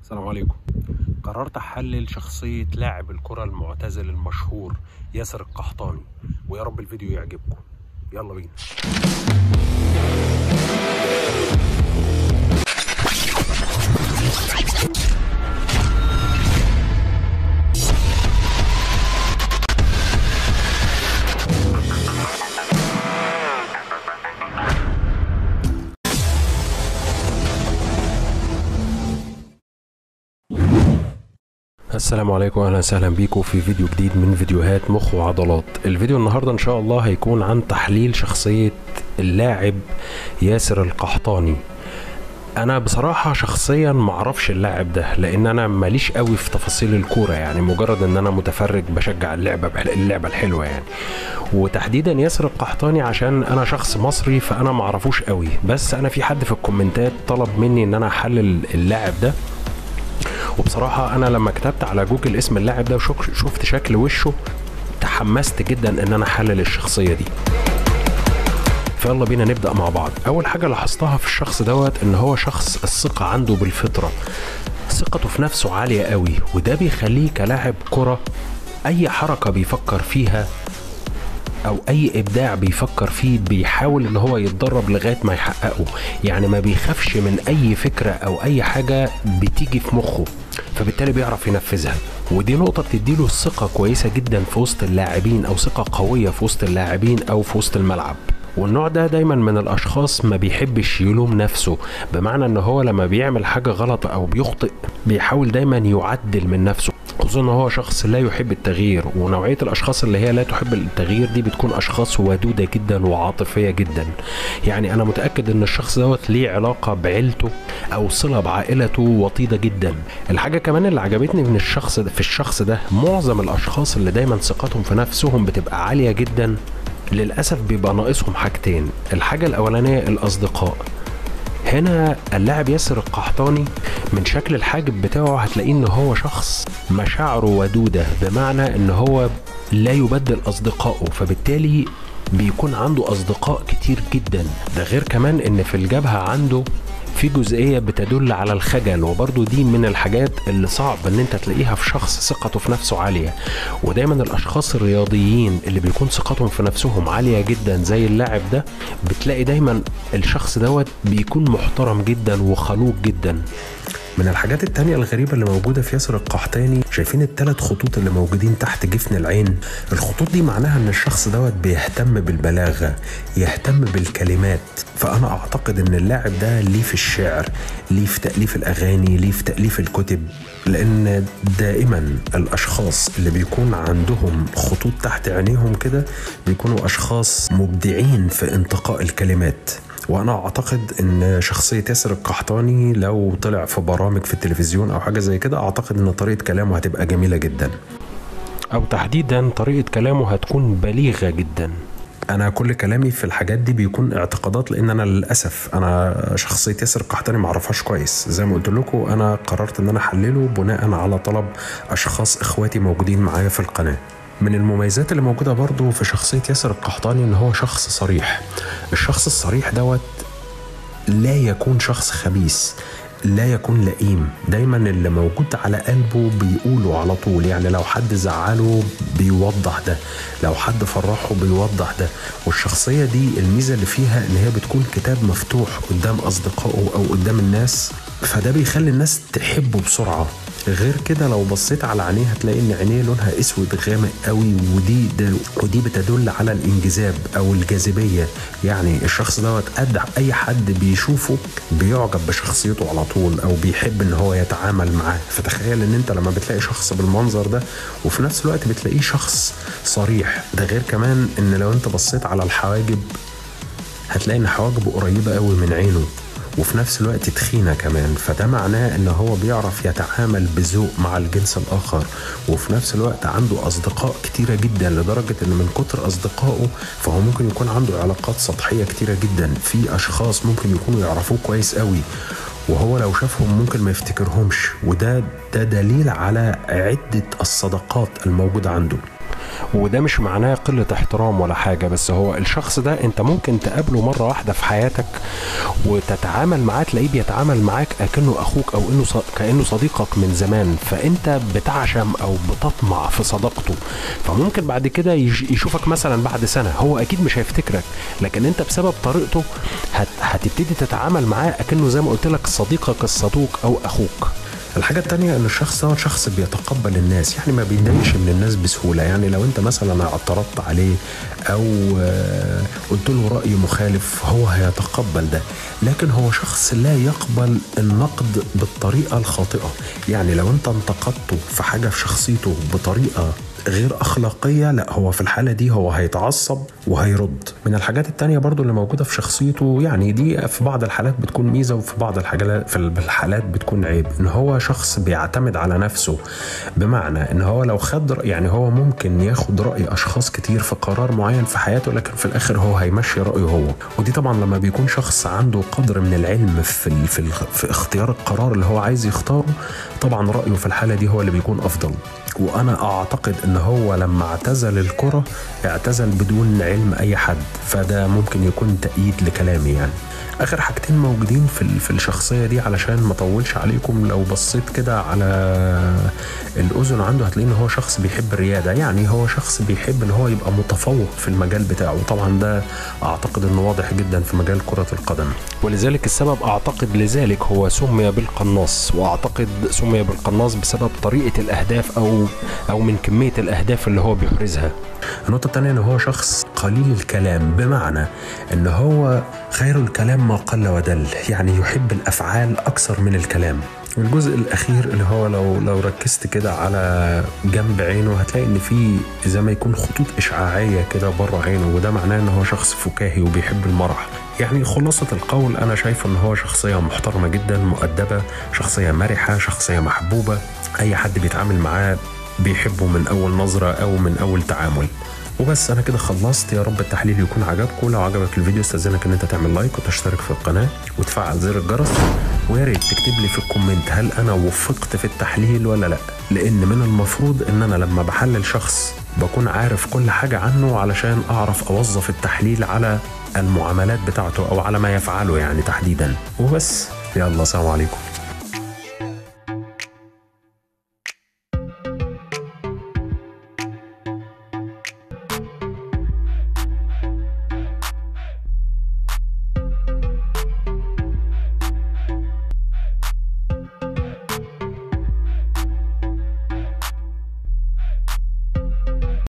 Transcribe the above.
السلام عليكم قررت احلل شخصية لاعب الكرة المعتزل المشهور ياسر القحطاني ويا رب الفيديو يعجبكم يلا بينا السلام عليكم واهلا وسهلا بيكم في فيديو جديد من فيديوهات مخ وعضلات الفيديو النهارده ان شاء الله هيكون عن تحليل شخصية اللاعب ياسر القحطاني انا بصراحة شخصيا معرفش اللاعب ده لان انا ماليش قوي في تفاصيل الكورة يعني مجرد ان انا متفرج بشجع اللعبة اللعبة الحلوة يعني وتحديدا ياسر القحطاني عشان انا شخص مصري فانا معرفوش قوي بس انا في حد في الكومنتات طلب مني ان انا احلل اللاعب ده وبصراحة أنا لما كتبت على جوجل اسم اللاعب ده وشفت شكل وشه تحمست جدا إن أنا أحلل الشخصية دي فيلا بينا نبدأ مع بعض أول حاجة لاحظتها في الشخص دوت إن هو شخص الثقة عنده بالفطرة ثقته في نفسه عالية قوي وده بيخليه كلاعب كرة أي حركة بيفكر فيها او اي ابداع بيفكر فيه بيحاول ان هو يتدرب لغايه ما يحققه يعني ما بيخافش من اي فكره او اي حاجه بتيجي في مخه فبالتالي بيعرف ينفذها ودي نقطه بتديله ثقه كويسه جدا في وسط اللاعبين او ثقه قويه في وسط اللاعبين او في وسط الملعب والنوع ده دايما من الاشخاص ما بيحبش يلوم نفسه بمعنى ان هو لما بيعمل حاجه غلط او بيخطئ بيحاول دايما يعدل من نفسه خصوصا ان هو شخص لا يحب التغيير ونوعيه الاشخاص اللي هي لا تحب التغيير دي بتكون اشخاص ودوده جدا وعاطفيه جدا يعني انا متاكد ان الشخص دوت ليه علاقه بعيلته او صله بعائلته وطيده جدا الحاجه كمان اللي عجبتني من الشخص ده في الشخص ده معظم الاشخاص اللي دايما ثقتهم في نفسهم بتبقى عاليه جدا للاسف بيبقى ناقصهم حاجتين الحاجه الاولانيه الاصدقاء هنا اللاعب ياسر القحطاني من شكل الحاجب بتاعه هتلاقيه ان هو شخص مشاعره ودودة بمعنى ان هو لا يبدل اصدقائه فبالتالي بيكون عنده اصدقاء كتير جدا ده غير كمان ان في الجبهة عنده في جزئيه بتدل على الخجل وبرضو دي من الحاجات اللي صعب ان انت تلاقيها في شخص ثقته في نفسه عاليه ودايما الاشخاص الرياضيين اللي بيكون ثقتهم في نفسهم عاليه جدا زي اللاعب ده بتلاقي دايما الشخص دوت بيكون محترم جدا وخلوق جدا من الحاجات التانية الغريبة اللي موجودة في ياسر القحطاني شايفين التلات خطوط اللي موجودين تحت جفن العين الخطوط دي معناها ان الشخص دوت بيهتم بالبلاغة يهتم بالكلمات فانا اعتقد ان اللاعب ده ليه في الشعر ليه في تأليف الاغاني ليه في تأليف الكتب لان دائما الاشخاص اللي بيكون عندهم خطوط تحت عينيهم كده بيكونوا اشخاص مبدعين في انتقاء الكلمات وانا اعتقد ان شخصيه ياسر القحطاني لو طلع في برامج في التلفزيون او حاجه زي كده اعتقد ان طريقه كلامه هتبقى جميله جدا او تحديدا طريقه كلامه هتكون بليغه جدا انا كل كلامي في الحاجات دي بيكون اعتقادات لان انا للاسف انا شخصيه ياسر القحطاني ما اعرفهاش كويس زي ما قلت لكم انا قررت ان انا احلله بناء على طلب اشخاص اخواتي موجودين معايا في القناه من المميزات اللي موجوده برضو في شخصيه ياسر القحطاني ان هو شخص صريح الشخص الصريح دوت لا يكون شخص خبيث لا يكون لئيم دايما اللي موجود على قلبه بيقوله على طول يعني لو حد زعله بيوضح ده لو حد فرحه بيوضح ده والشخصية دي الميزة اللي فيها ان هي بتكون كتاب مفتوح قدام اصدقائه او قدام الناس فده بيخلي الناس تحبه بسرعة غير كده لو بصيت على عينيه هتلاقي ان عينيه لونها اسود غامق قوي ودي ودي بتدل على الانجذاب او الجاذبيه يعني الشخص دوت قد اي حد بيشوفه بيعجب بشخصيته على طول او بيحب ان هو يتعامل معاه فتخيل ان انت لما بتلاقي شخص بالمنظر ده وفي نفس الوقت بتلاقيه شخص صريح ده غير كمان ان لو انت بصيت على الحواجب هتلاقي ان حواجبه قريبه قوي من عينه وفي نفس الوقت تخينه كمان فده معناه ان هو بيعرف يتعامل بذوق مع الجنس الاخر وفي نفس الوقت عنده اصدقاء كتيره جدا لدرجه ان من كتر اصدقائه فهو ممكن يكون عنده علاقات سطحيه كتيره جدا في اشخاص ممكن يكونوا يعرفوه كويس قوي وهو لو شافهم ممكن ما يفتكرهمش وده ده دليل على عده الصداقات الموجوده عنده وده مش معناه قلة احترام ولا حاجة بس هو الشخص ده انت ممكن تقابله مرة واحدة في حياتك وتتعامل معاه تلاقيه بيتعامل معاك اكنه اخوك او انه ص... كانه صديقك من زمان فانت بتعشم او بتطمع في صداقته فممكن بعد كده يج... يشوفك مثلا بعد سنة هو اكيد مش هيفتكرك لكن انت بسبب طريقته هت... هتبتدي تتعامل معاه اكنه زي ما قلت لك صديقك الصدوق او اخوك الحاجة التانية ان الشخص ده شخص بيتقبل الناس يعني ما بيتضايقش من الناس بسهولة يعني لو انت مثلا اعترضت عليه او آه، قلت له رأي مخالف هو هيتقبل ده لكن هو شخص لا يقبل النقد بالطريقة الخاطئة يعني لو انت انتقدته في حاجة في شخصيته بطريقة غير أخلاقية لا هو في الحالة دي هو هيتعصب وهيرد من الحاجات التانية برضو اللي موجودة في شخصيته يعني دي في بعض الحالات بتكون ميزة وفي بعض الحاجات في الحالات بتكون عيب ان هو شخص بيعتمد على نفسه بمعنى ان هو لو خد رأي- يعني هو ممكن ياخد رأي أشخاص كتير في قرار معين في حياته لكن في الآخر هو هيمشي رأيه هو ودي طبعا لما بيكون شخص عنده قدر من العلم في ال- في, ال- في اختيار القرار اللي هو عايز يختاره طبعا رأيه في الحالة دي هو اللي بيكون أفضل وانا اعتقد ان هو لما اعتزل الكره اعتزل بدون علم اي حد فده ممكن يكون تأييد لكلامي يعني اخر حاجتين موجودين في ال- في الشخصيه دي علشان ما اطولش عليكم لو بصيت كده على الاذن عنده هتلاقي ان هو شخص بيحب الرياده يعني هو شخص بيحب ان هو يبقى متفوق في المجال بتاعه طبعا ده اعتقد انه واضح جدا في مجال كره القدم ولذلك السبب اعتقد لذلك هو سمي بالقناص واعتقد سمي بالقناص بسبب طريقه الاهداف او او من كميه الاهداف اللي هو بيحرزها النقطة الثانية ان هو شخص قليل الكلام بمعنى ان هو خير الكلام ما قل ودل يعني يحب الافعال اكثر من الكلام والجزء الاخير اللي هو لو لو ركزت كده على جنب عينه هتلاقي ان في زي ما يكون خطوط اشعاعيه كده بره عينه وده معناه ان هو شخص فكاهي وبيحب المرح يعني خلاصة القول أنا شايف إن هو شخصية محترمة جدا مؤدبة شخصية مرحة شخصية محبوبة أي حد بيتعامل معاه بيحبه من أول نظرة أو من أول تعامل وبس انا كده خلصت يا رب التحليل يكون عجبكم لو عجبك الفيديو استاذنك ان انت تعمل لايك وتشترك في القناه وتفعل زر الجرس ويا ريت تكتب لي في الكومنت هل انا وفقت في التحليل ولا لا لان من المفروض ان انا لما بحلل شخص بكون عارف كل حاجه عنه علشان اعرف اوظف التحليل على المعاملات بتاعته او على ما يفعله يعني تحديدا وبس يلا سلام عليكم